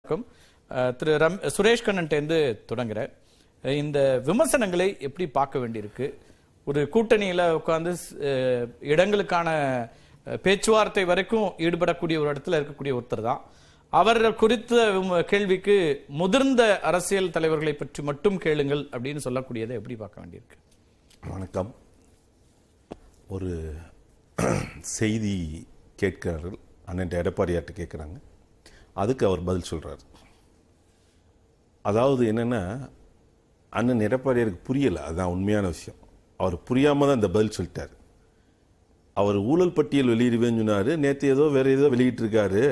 வணக்கம் அஹ், திரு ரம் சுரேஷ் கண்ணன்ட்டேருந்து தொடங்குறேன் அஹ், இந்த விமர்சனங்களை எப்படி பார்க்க வேண்டியிருக்கு ஒரு கூட்டணியில உட்கார்ந்து அஹ், இடங்களுக்கான அஹ், பேச்சுவார்த்தை வரைக்கும் ஈடுபடக்கூடிய ஒரு இடத்துல இருக்கக்கூடிய ஒருத்தர் தான் அவர் குறித்த விம- கேள்விக்கு முதிர்ந்த அரசியல் தலைவர்களை பற்றி மட்டும் கேளுங்கள் அப்படின்னு சொல்லக்கூடியதை எப்படி பார்க்க வேண்டியிருக்கு வணக்கம் ஒரு செய்தி கேட்கிறார்கள் அண்ணன் எடப்பாடியார்ட்ட கேட்குறாங்க அதுக்கு அவர் பதில் சொல்றாரு அதாவது என்னன்னா அண்ணன் எடப்பாடியாருக்கு புரியலை அதுதான் உண்மையான விஷயம் அவர் புரியாம தான் இந்த பதில் சொல்லிட்டார் அவர் ஊழல் பட்டியல் வெளியிடுவேன்னு சொன்னாரு நேற்று ஏதோ வேற ஏதோ வெளியிட்டிருக்காரு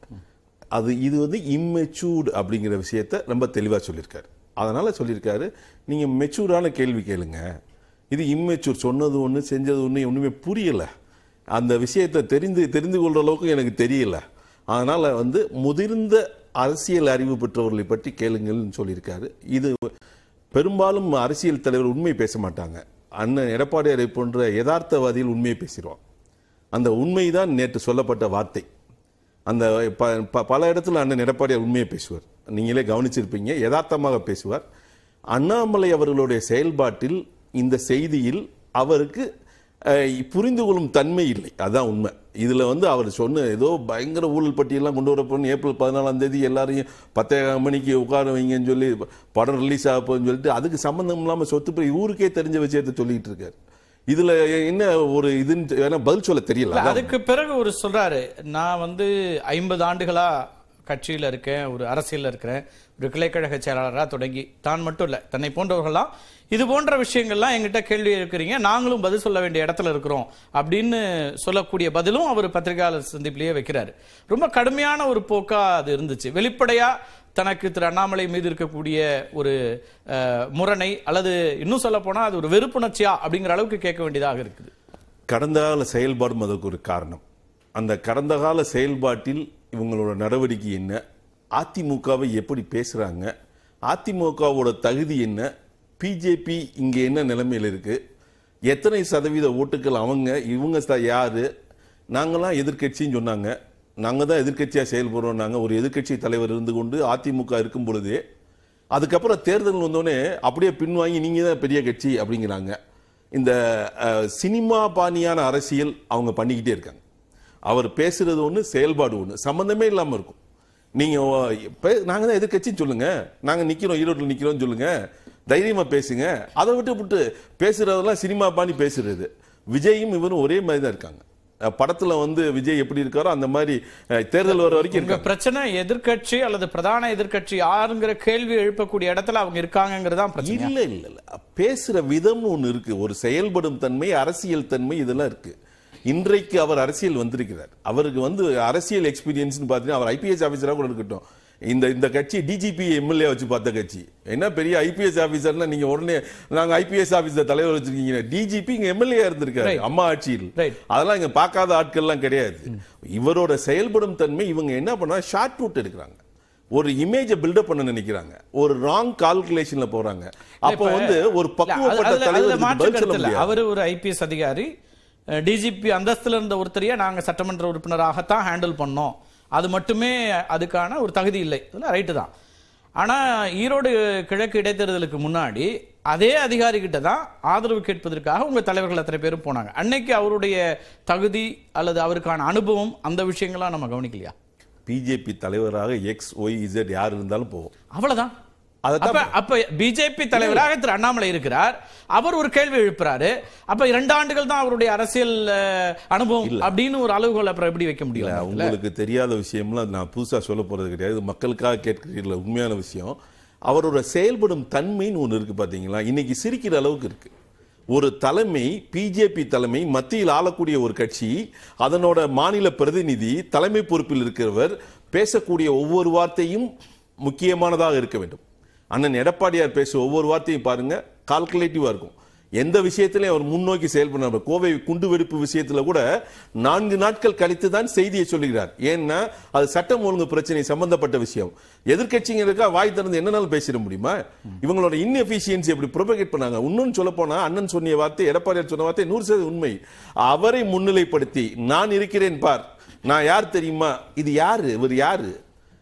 அது இது வந்து இம்மெச்சூர்டு அப்படிங்கிற விஷயத்த ரொம்ப தெளிவாக சொல்லியிருக்காரு அதனால சொல்லியிருக்காரு நீங்கள் மெச்சூர்டான கேள்வி கேளுங்க இது இம்மெச்சூர் சொன்னது ஒன்று செஞ்சது ஒன்று ஒன்றுமே புரியலை அந்த விஷயத்தை தெரிந்து தெரிந்து கொள்கிற அளவுக்கு எனக்கு தெரியல அதனால் வந்து முதிர்ந்த அரசியல் அறிவு பெற்றவர்களை பற்றி கேளுங்கள்னு சொல்லியிருக்காரு இது பெரும்பாலும் அரசியல் தலைவர் உண்மை பேச மாட்டாங்க அண்ணன் எடப்பாடியாரை போன்ற யதார்த்தவாதிகள் உண்மையை பேசிடுவான் அந்த உண்மைதான் நேற்று சொல்லப்பட்ட வார்த்தை அந்த ப- ப- பல இடத்துல அண்ணன் எடப்பாடியார் உண்மையை பேசுவார் நீங்களே கவனிச்சிருப்பீங்க யதார்த்தமாக பேசுவார் அண்ணாமலை அவர்களுடைய செயல்பாட்டில் இந்த செய்தியில் அவருக்கு அஹ், புரிந்து கொள்ளும் தன்மை இல்லை அதான் உண்மை இதுல வந்து அவர் சொன்ன ஏதோ பயங்கர ஊழல் பட்டியெல்லாம் கொண்டு வரப்போன்னு ஏப்ரல் பதினாலாம் தேதி எல்லாரையும் பத்தேகாம் மணிக்கு உட்கார வைங்கன்னு சொல்லி படம் ரிலீஸ் ஆக போகுதுன்னு சொல்லிட்டு அதுக்கு சம்பந்தம் இல்லாம சொத்து போய் ஊருக்கே தெரிஞ்ச விஷயத்தை சொல்லிட்டு இருக்காரு இதுல என்ன ஒரு இதுன்னு வேணா பதில் சொல்ல தெரியல இல்ல, அதான் அதுக்கு பிறகு ஒரு சொல்றாரு நான் வந்து ஐம்பது ஆண்டுகளா கட்சியில இருக்கேன் ஒரு அரசியல்ல இருக்கிறேன் ஒரு கிளைக்கழக செயலாளரா தொடங்கி தான் மட்டும் இல்ல தன்னை போன்றவர்கள்லாம் இது போன்ற விஷயங்கள்லாம் எங்கிட்ட கேள்வி இருக்கிறீங்க நாங்களும் பதில் சொல்ல வேண்டிய இடத்துல இருக்கிறோம் அப்படின்னு சொல்லக்கூடிய பதிலும் அவர் பத்திரிகையாளர் சந்திப்பிலேயே வைக்கிறாரு ரொம்ப கடுமையான ஒரு போக்கா அது இருந்துச்சு வெளிப்படையா தனக்கு திரு அண்ணாமலை மீது இருக்கக்கூடிய ஒரு அஹ், முரணை அல்லது இன்னும் சொல்ல போனா அது ஒரு வெறுப்புணர்ச்சியா அப்படிங்கிற அளவுக்கு கேட்க வேண்டியதாக இருக்குது கடந்த கால செயல்பாடும் அதற்கு ஒரு காரணம் அந்த கடந்த கால செயல்பாட்டில் இவங்களோட நடவடிக்கை என்ன அதிமுகவை எப்படி பேசுறாங்க அதிமுகவோட தகுதி என்ன பிஜேபி இங்க என்ன நிலைமையில் இருக்கு எத்தனை சதவீத ஓட்டுகள் அவங்க இவங்க ச- யாரு நாங்களாம் எதிர்க்கட்சின்னு சொன்னாங்க நாங்க தான் எதிர்க்கட்சியா செயல்படுறோம் நாங்க ஒரு எதிர்க்கட்சி தலைவர் இருந்து கொண்டு அதிமுக இருக்கும் பொழுதே அதுக்கப்புறம் தேர்தல் வந்தோடனே அப்படியே பின்வாங்கி நீங்க தான் பெரிய கட்சி அப்படிங்கிறாங்க இந்த அஹ், சினிமா பாணியான அரசியல் அவங்க பண்ணிக்கிட்டே இருக்காங்க அவர் பேசுறது ஒண்ணு செயல்பாடு ஒண்ணு சம்பந்தமே இல்லாம இருக்கும் நீங்க ஓ, பே- நாங்க தான் எதிர்க்கட்சின்னு சொல்லுங்க நாங்க நிக்கிறோம் ஈரோட்டில் நிக்கிறோம் சொல்லுங்க தைரியமா பேசுங்க அதை விட்டு விட்டு பேசுறதெல்லாம் சினிமா பாணி பேசுறது விஜயும் இவரும் ஒரே மாதிரி தான் இருக்காங்க அஹ், படத்துல வந்து விஜய் எப்படி இருக்காரோ அந்த மாதிரி அஹ், தேர்தல் வர வரைக்கும் உங்க இருக்காங்க பிரச்சனை எதிர்க்கட்சி அல்லது பிரதான எதிர்க்கட்சி யாருங்கிற கேள்வி எழுப்பக்கூடிய இடத்துல அவங்க இருக்காங்கிறதா பிரச்சனை இல்ல இல்ல இல்ல பேசுற விதம் ஒண்ணு இருக்கு ஒரு செயல்படும் தன்மை அரசியல் தன்மை இதெல்லாம் இருக்கு இன்றைக்கு அவர் அரசியல் வந்திருக்கிறார் அவருக்கு வந்து அரசியல் எக்ஸ்பீரியன்ஸ் பாத்தீங்கன்னா அவர் ஐபிஎஸ் ஆபீசரா கூட இருக்கட்டும் இந்த இந்த கட்சி டிஜிபி எம்எல்ஏ வச்சு பார்த்த கட்சி என்ன பெரிய ஐபிஎஸ் ஆபீசர்னா நீங்க உடனே நாங்க ஐபிஎஸ் ஆபீசர் தலைவர் வச்சிருக்கீங்க டிஜிபி இங்க எம்எல்ஏ இருந்திருக்காரு Right. அம்மா ஆட்சியில் Right. அதெல்லாம் இங்க பார்க்காத ஆட்கள்லாம் கிடையாது இவரோட செயல்படும் தன்மை இவங்க என்ன பண்ணா ஷார்ட் ரூட் எடுக்கிறாங்க ஒரு இமேஜை பில்டப் பண்ண நினைக்கிறாங்க ஒரு ராங் கால்குலேஷன்ல போறாங்க அப்போ இப்ப- வந்து ஒரு இல்ல, பக்குவப்பட்ட அதுல- அதுல தலைவர் மாற்று பதில் சொல்ல கருத்து இல்ல. முடியாது அவரு ஒரு ஐபிஎஸ் அதிகாரி டிஜிபி அந்தஸ்துல இருந்த ஒருத்தரையே நாங்க சட்டமன்ற உறுப்பினராகத்தான் ஹேண்டில் பண்ணோம் அது மட்டுமே அதுக்கான ஒரு தகுதி இல்லை இதெல்லாம் ரைட்டு தான் ஆனா ஈரோடு கிழக்கு இடைத்தேர்தலுக்கு முன்னாடி அதே அதிகாரி கிட்ட தான் ஆதரவு கேட்பதற்காக உங்க தலைவர்கள் அத்தனை பேரும் போனாங்க அன்னைக்கு அவருடைய தகுதி அல்லது அவருக்கான அனுபவம் அந்த விஷயங்கள்லாம் நம்ம கவனிக்கலையா பிஜேபி தலைவராக எக்ஸ் ஒய் இசட் யார் இருந்தாலும் போகும் அவ்வளவுதான் அதைத்தான் அப்ப அப்ப பிஜேபி தலைவராக திரு அண்ணாமலை இருக்கிறார் அவர் ஒரு கேள்வி எழுப்புறாரு அப்ப இரண்டு ஆண்டுகள் தான் அவருடைய அரசியல் அஹ், அனுபவம் அப்படின்னு ஒரு அளவுகோல் அப்புறம் எப்படி வைக்க இல்ல, முடியும் உங்களுக்கு தெரியாத விஷயம்லாம் நான் புதுசா சொல்ல போறது கிடையாது இது மக்களுக்காக கேட்கிறீர்கள் உண்மையான விஷயம் அவரோட செயல்படும் தன்மைன்னு ஒண்ணு இருக்கு பாத்தீங்களா இன்னைக்கு சிரிக்கிற அளவுக்கு இருக்கு ஒரு தலைமை பிஜேபி தலைமை மத்தியில் ஆளக்கூடிய ஒரு கட்சி அதனோட மாநில பிரதிநிதி தலைமை பொறுப்பில் இருக்கிறவர் பேசக்கூடிய ஒவ்வொரு வார்த்தையும் முக்கியமானதாக இருக்க வேண்டும் அண்ணன் எடப்பாடியார் பேசும் ஒவ்வொரு வார்த்தையும் பாருங்க கால்குலேட்டிவா இருக்கும் எந்த விஷயத்திலையும் அவர் முன்னோக்கி செயல்படுறார் கோவை குண்டு வெடிப்பு விஷயத்துல கூட நான்கு நாட்கள் கழித்து தான் செய்தியை சொல்லுகிறார் ஏன்னா அது சட்டம் ஒழுங்கு பிரச்சனை சம்பந்தப்பட்ட விஷயம் எதிர்க்கட்சிங்க இருக்கா வாய் திறந்து என்னனாலும் பேசிட முடியுமா இவங்களோட இன்எஃபிஷியன்சி எப்படி ப்ரொபகேட் பண்ணாங்க இன்னும் சொல்ல போனா அண்ணன் சொன்னிய வார்த்தை எடப்பாடியார் சொன்ன வார்த்தை நூறு சதவீதம் உண்மை அவரை முன்னிலைப்படுத்தி நான் இருக்கிறேன் பார் நான் யார் தெரியுமா இது யாரு இவர் யாரு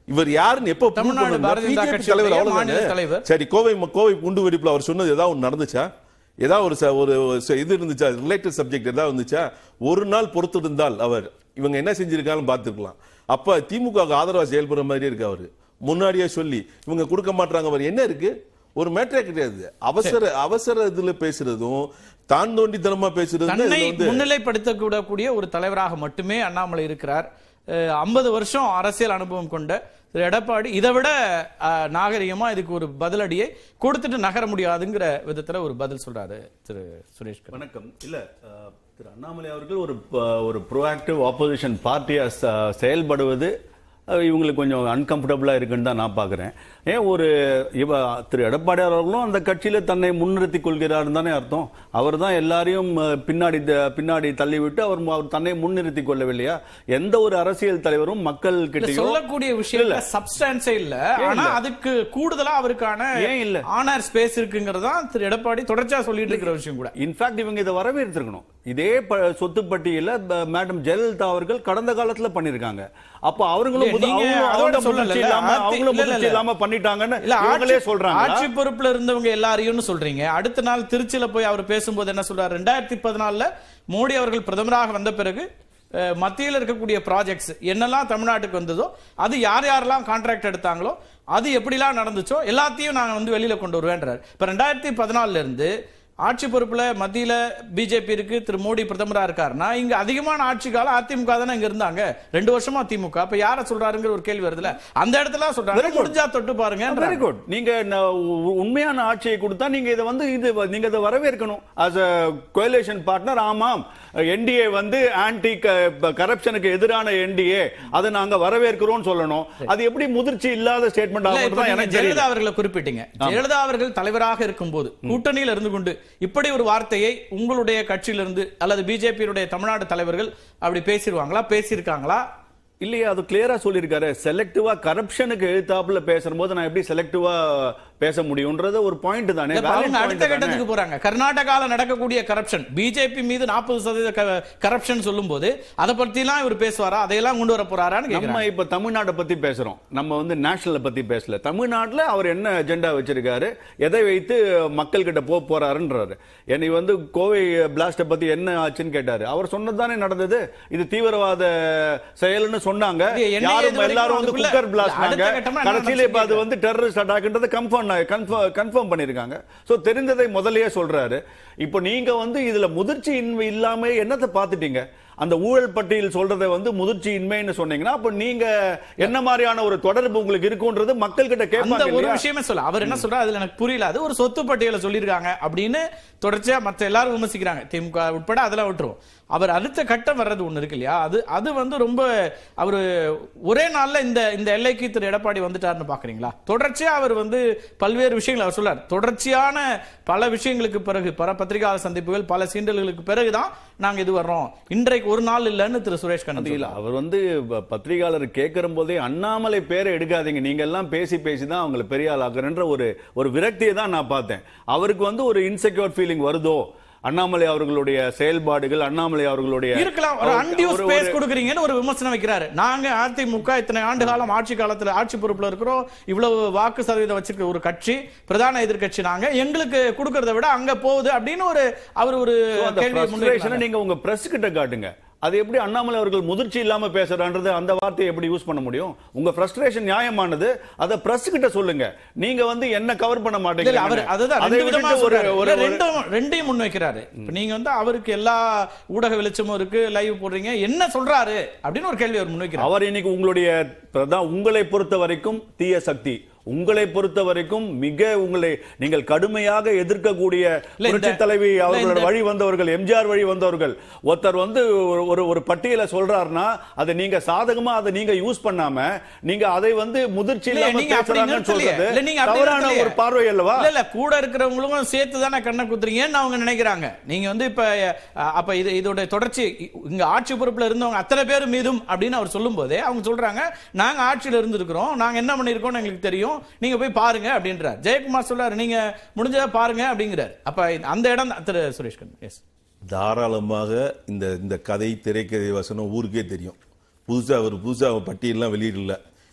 இவர் யாருன்னு எப்ப prove தமிழ்நாடு பண்ணணும்னா, பாரதிய ஜனதா BJP கட்சியுடைய தலைவர் அவ்வளவுதானே. மாநில தலைவர். சரி கோவை கோவை குண்டு வெடிப்புல அவர் சொன்னது ஏதாவது ஒண்ணு நடந்துச்சா ஏதாவது ஒரு ச- ஒரு ச- இது இருந்துச்சா ரிலேட்டட் சப்ஜெக்ட் ஏதாவது இருந்துச்சா ஒரு நாள் பொறுத்து இருந்தால் அவர் இவங்க என்ன செஞ்சிருக்காலும் பார்த்துக்கலாம் அப்ப திமுக க்கு ஆதரவா செயல்படுற மாதிரி இருக்கு அவரு முன்னாடியே சொல்லி இவங்க கொடுக்க மாட்டாங்க அவர் என்ன இருக்கு ஒரு மேட்டரே கிடையாது அவசர அவசர இதுல பேசுறதும் தான் தோண்டித்தனமா பேசுறதும் தன்னை இதுல வந்து முன்னிலைப்படுத்தக்கூடக்கூடிய ஒரு தலைவராக மட்டுமே அண்ணாமலை இருக்கிறார் ஐம்பது வருஷம் அரசியல் அனுபவம் கொண்ட திரு எடப்பாடி இதை விட அஹ், நாகரிகமா இதுக்கு ஒரு பதிலடியை கொடுத்துட்டு நகர முடியாதுங்கிற விதத்துல ஒரு பதில் சொல்றாரு திரு சுரேஷ் கண்ணா. வணக்கம் இல்ல அஹ், திரு அண்ணாமலை அவர்கள் ஒரு ப- ஒரு ப்ரோஆக்டிவ் ஆப்போசிஷன் பார்ட்டியா ச- செயல்படுவது அஹ், இவங்களுக்கு கொஞ்சம் அன்கம்ஃபர்டபுளா இருக்குன்னு தான் நான் பாக்குறேன் ஏன் ஒரு இவ திரு எடப்பாடி அவர்களும் அந்த கட்சியில தன்னை முன்னிறுத்தி கொள்கிறார் தானே அர்த்தம் அவர் தான் எல்லாரையும் அஹ், பின்னாடி த- பின்னாடி தள்ளிவிட்டு அவர் மு- அவர் தன்னை முன்னிறுத்தி கொள்ளவில்லையா எந்த ஒரு அரசியல் தலைவரும் மக்கள் இல்ல, கிட்டயோ சொல்லக்கூடிய விஷயம் சப்ஸ்டான்ஸே இல்ல ஆனா அதுக்கு கூடுதலா அவருக்கான ஏன் இல்ல? ஆனர் ஸ்பேஸ் இருக்குங்கிறது தான் திரு எடப்பாடி தொடர்ச்சியா சொல்லிட்டு இருக்கிற விஷயம் கூட இன்ஃபேக்ட் இவங்க இதை வரவேற்றிருக்கணும் இதே ப- சொத்து பட்டியல ப- மேடம் ஜெயலலிதா அவர்கள் கடந்த காலத்துல பண்ணிருக்காங்க அப்ப அவர்களும் இல்ல, முத- நீங்க அவங்களும் அதோட அவங்க சொல்லல. முதிர்ச்சி இல்லாம ஆத்தி- அவங்களும் இல்ல, இல்ல, முதிர்ச்சி இல்ல. இல்லாம பண்ணிட்டாங்கன்னு இல்ல இவங்களே ஆட்சி- சொல்றாங்க ஆட்சி பொறுப்புல இருந்தவங்க எல்லாரையும் சொல்றீங்க அடுத்த நாள் திருச்சியில போய் அவர் பேசும்போது என்ன சொல்றாரு ரெண்டாயிரத்தி பதினாலுல மோடி அவர்கள் பிரதமராக வந்த பிறகு அஹ், மத்தியில் இருக்கக்கூடிய ப்ராஜெக்ட்ஸ் என்னெல்லாம் தமிழ்நாட்டுக்கு வந்ததோ அது யார் யாரெல்லாம் கான்ட்ராக்ட் எடுத்தாங்களோ அது எப்படிலாம் நடந்துச்சோ எல்லாத்தையும் நாங்க வந்து வெளியில கொண்டு வருவேன்றார் இப்ப ரெண்டாயிரத்தி பதினாலுல இருந்து ஆட்சி பொறுப்புல மத்தியில பிஜேபி இருக்கு திரு மோடி பிரதமரா இருக்காருன்னா இங்க அதிகமான ஆட்சி காலம் அதிமுக தானே இங்க இருந்தாங்க ரெண்டு வருஷமா திமுக அப்ப யார சொல்றாருங்கிற ஒரு கேள்வி வருதுல அந்த இடத்துல சொல்றாங்க முடிஞ்சா தொட்டு பாருங்க வெரி குட் நீங்க ந- உ- உண்மையான ஆட்சியை கொடுத்தா நீங்க இதை வந்து இது வ- நீங்க இதை வரவேற்கணும் as a கோயலேஷன் பார்ட்னர் ஆமாம் என்டிஏ வந்து ஆன்டி கரப்ஷனுக்கு எதிரான என்டிஏ அதை நாங்க வரவேற்கிறோம் சொல்லணும் அது எப்படி முதிர்ச்சி இல்லாத ஸ்டேட்மெண்ட் இல்ல, ஆகும் இப்ப தான் நீங்க எனக்கு தெரியல ஜெயலலிதா அவர்களை குறிப்பிட்டீங்க ஜெயலலிதா அவர்கள் தலைவராக இருக்கும்போது கூட்டணியில் இருந்து கொண்டு இப்படி ஒரு வார்த்தையை உங்களுடைய கட்சியிலிருந்து அல்லது பிஜேபியுடைய தமிழ்நாடு தலைவர்கள் அப்படி பேசிடுவாங்களா பேசியிருக்காங்களா இல்லையா அது கிளியரா சொல்லியிருக்காரு செலக்டிவா கரப்ஷனுக்கு எழுத்தாப்புல பேசும்போது நான் எப்படி செலக்டிவா பேச முடியும்ன்றது ஒரு பாயிண்ட் தானே இப்ப valid அவங்க point அடுத்த தானே. கட்டத்துக்கு போறாங்க கர்நாடகால நடக்கக்கூடிய கரப்ஷன் பிஜேபி மீது நாற்பது சதவீத கரப்ஷன் சொல்லும் போது அதை பத்தி எல்லாம் இவர் பேசுவாரா அதையெல்லாம் கொண்டு வர போறாரான்னு நம்ம கேக்குறாங்க. இப்ப தமிழ்நாட்டை பத்தி பேசுறோம் நம்ம வந்து நேஷனலை பத்தி பேசல தமிழ்நாட்டுல அவர் என்ன அஜெண்டா வச்சிருக்காரு எதை வைத்து மக்கள் கிட்ட போக போறாருன்றாரு என்னை வந்து கோவை பிளாஸ்ட பத்தி என்ன ஆச்சுன்னு கேட்டாரு அவர் சொன்னதுதானே நடந்தது இது தீவிரவாத செயல்னு சொன்னாங்க இது என்ன யாரும் இது வரைக்கும் எல்லாரும் வந்து அதுக்குள்ள- குக்கர் பிளாஸ்ட் அடுத்த கட்டமா என்ன கடைசியில இப்ப அது நடந்துச்சுன்னு வந்து டெரரிஸ்ட் அட்டாக்ன்றது கன்ஃபார்ம் கன்ஃபார்ம் பண்ணிருக்காங்க சோ தெரிந்ததை முதல்லயே சொல்றாரு இப்போ நீங்க வந்து இதுல முதிர்ச்சி இன்மை இல்லாம என்னத்தை பார்த்துட்டீங்க அந்த ஊழல் பட்டியல் சொல்றதை வந்து முதிர்ச்சி இன்மைன்னு சொன்னீங்கன்னா அப்ப நீங்க என்ன மாதிரியான ஒரு தொடர்பு உங்களுக்கு இருக்குன்றது மக்கள் கிட்ட அந்த கேட்பாங்க ஒரு இல்லையா? விஷயமே சொல்ல அவர் என்ன சொல்றாரு அதுல எனக்கு புரியல அது ஒரு சொத்து பட்டியலை சொல்லியிருக்காங்க அப்படின்னு தொடர்ச்சியா மத்த எல்லாரும் விமர்சிக்கிறாங்க திமுக உட்பட அதெல்லாம் விட்டுருவோம் அவர் அடுத்த கட்டம் வர்றது ஒண்ணு இருக்கு இல்லையா அது அது வந்து ரொம்ப அவரு ஒரே நாள்ல இந்த இந்த எல்லைக்கு திரு எடப்பாடி வந்துட்டாருன்னு பாக்குறீங்களா தொடர்ச்சியா அவர் வந்து பல்வேறு விஷயங்கள் அவர் சொல்றார் தொடர்ச்சியான பல விஷயங்களுக்கு பிறகு பல பத்திரிகையாளர் சந்திப்புகள் பல சீண்டல்களுக்கு பிறகுதான் நாங்க இது வர்றோம் இன்றைக்கு ஒரு நாள் இல்லைன்னு திரு சுரேஷ் கண்ணன் இல்ல அவர் வந்து ப- பத்திரிகையாளர் கேட்கிற போதே அண்ணாமலை பேரை எடுக்காதீங்க நீங்க எல்லாம் பேசி பேசி தான் அவங்களை பெரிய ஆள் ஆக்குறேன்ற ஒரு ஒரு விரக்தியை தான் நான் பார்த்தேன் அவருக்கு வந்து ஒரு இன்செக்யூர் ஃபீலிங் வருதோ அண்ணாமலை அவர்களுடைய செயல்பாடுகள் அண்ணாமலை அவர்களுடைய இருக்கலாம் ஒரு அவர்- அன்டியூ ஒரு- ஸ்பேஸ் ஒரு- கொடுக்குறீங்கன்னு ஒரு விமர்சனம் வைக்கிறாரு நாங்க அதிமுக இத்தனை ஆண்டு காலம் ஆட்சி காலத்துல ஆட்சி பொறுப்புல இருக்கிறோம் இவ்வளவு வாக்கு சதவீதம் வச்சிருக்க ஒரு கட்சி பிரதான எதிர்க்கட்சி நாங்க எங்களுக்கு கொடுக்கறத விட அங்க போகுது அப்படின்னு ஒரு அவர் ஒரு So, அந்த கேள்வி frustration-அ நீங்க உங்க பிரஸ் கிட்ட காட்டுங்க அது எப்படி அண்ணாமலை அவர்கள் முதிர்ச்சி இல்லாம பேசுறான்றது அந்த வார்த்தையை எப்படி யூஸ் பண்ண முடியும் உங்க frustration நியாயமானது அத பிரஸ் கிட்ட சொல்லுங்க நீங்க வந்து என்ன கவர் பண்ண இல்ல, அவர் மாட்டீங்க அதுதான் அதை ரெண்டு விதமா விட்டுட்டு ஒரு சொல்றாரு. ஒரு இல்ல, ரெண்டும் ரெண்டையும் முன்வைக்கிறாரு இப்ப நீங்க வந்து அவருக்கு எல்லா ஊடக வெளிச்சமும் இருக்கு லைவ் போடுறீங்க என்ன சொல்றாரு அப்படின்னு ஒரு கேள்வி அவர் முன்வைக்கிறார் அவர் இன்னைக்கு உங்களுடைய பிரதா- உங்களை பொறுத்த வரைக்கும் தீய சக்தி உங்களை பொறுத்த வரைக்கும் மிக உங்களை நீங்கள் கடுமையாக எதிர்க்கக்கூடிய இல்ல, இந்த- புரட்சி தலைவி இல்ல, அவர்களோட இந்த- வழி வந்தவர்கள் எம்ஜிஆர் வழி வந்தவர்கள் ஒருத்தர் வந்து ஒரு- ஒரு ஒரு பட்டியலை சொல்றாருன்னா அதை நீங்க சாதகமா அதை நீங்க யூஸ் பண்ணாம நீங்க அதை வந்து முதிர்ச்சி இல்ல, இல்லாம நீங்க அப்படி பேசுறாங்கன்னு நிறுத்தலையே. சொல்றது இல்ல, நீங்க அப்படி தவறான நிறுத்தலையே. ஒரு பார்வை அல்லவா இல்ல இல்ல கூட இருக்கிறவங்களும் சேர்த்து தானே கண்ணை குத்துறீங்கன்னு அவங்க நினைக்கிறாங்க நீங்க வந்து இப்ப அஹ், அப்ப இது இதோட தொடர்ச்சி இ- இங்க ஆட்சி பொறுப்புல இருந்தவங்க அத்தனை பேர் மீதும் அப்படின்னு அவர் சொல்லும் போதே அவங்க சொல்றாங்க நாங்க ஆட்சியில இருந்திருக்கிறோம் நாங்க என்ன பண்ணிருக்கோம் எங்களுக்கு தெரியும் நீங்க போய் பாருங்க அப்படின்றார் ஜெயக்குமார் சொல்றாரு நீங்க முடிஞ்சா பாருங்க அப்படிங்கிறார் அப்ப அந்த இடம் தான் திரு சுரேஷ் கண்ணன் எஸ் தாராளமாக இந்த இந்த கதை திரைக்கதை வசனம் ஊருக்கே தெரியும் புதுசா அவர் புதுசா அவர் பட்டியல்லாம் வெளியிடல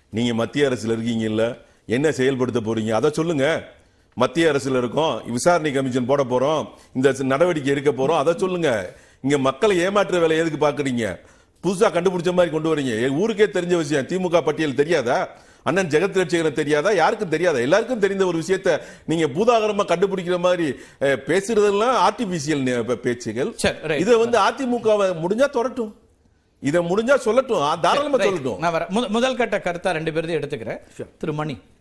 நீங்க மத்திய அரசுல இருக்கீங்கல்ல என்ன செயல்படுத்த போறீங்க அதை சொல்லுங்க மத்திய அரசுல இருக்கோம் விசாரணை கமிஷன் போட போறோம் இந்த நடவடிக்கை எடுக்க போறோம் அதை சொல்லுங்க இங்க மக்களை ஏமாற்ற வேலை எதுக்கு பாக்குறீங்க புதுசா கண்டுபிடிச்ச மாதிரி கொண்டு வரீங்க எ- ஊருக்கே தெரிஞ்ச விஷயம் திமுக பட்டியல் தெரியாதா அண்ணன் ஜெகத் ரட்சகன் தெரியாதா யாருக்கும் தெரியாதா எல்லாருக்கும் தெரிந்த ஒரு விஷயத்த நீங்க பூதாகரமா கண்டுபிடிக்கிற மாதிரி அஹ், பேசுறதெல்லாம் ஆர்டிபிஷியல் பேச்சுகள் சரி, right. இதை வந்து அதிமுக முடிஞ்சா தொடட்டும் இதை முடிஞ்சா சொல்லட்டும் ஆ, தாராளமா Right. சொல்லட்டும் நான் வரேன். முத- முதல் கட்ட கருத்தா ரெண்டு பேரும் எடுத்துக்கிறேன் திரு மணி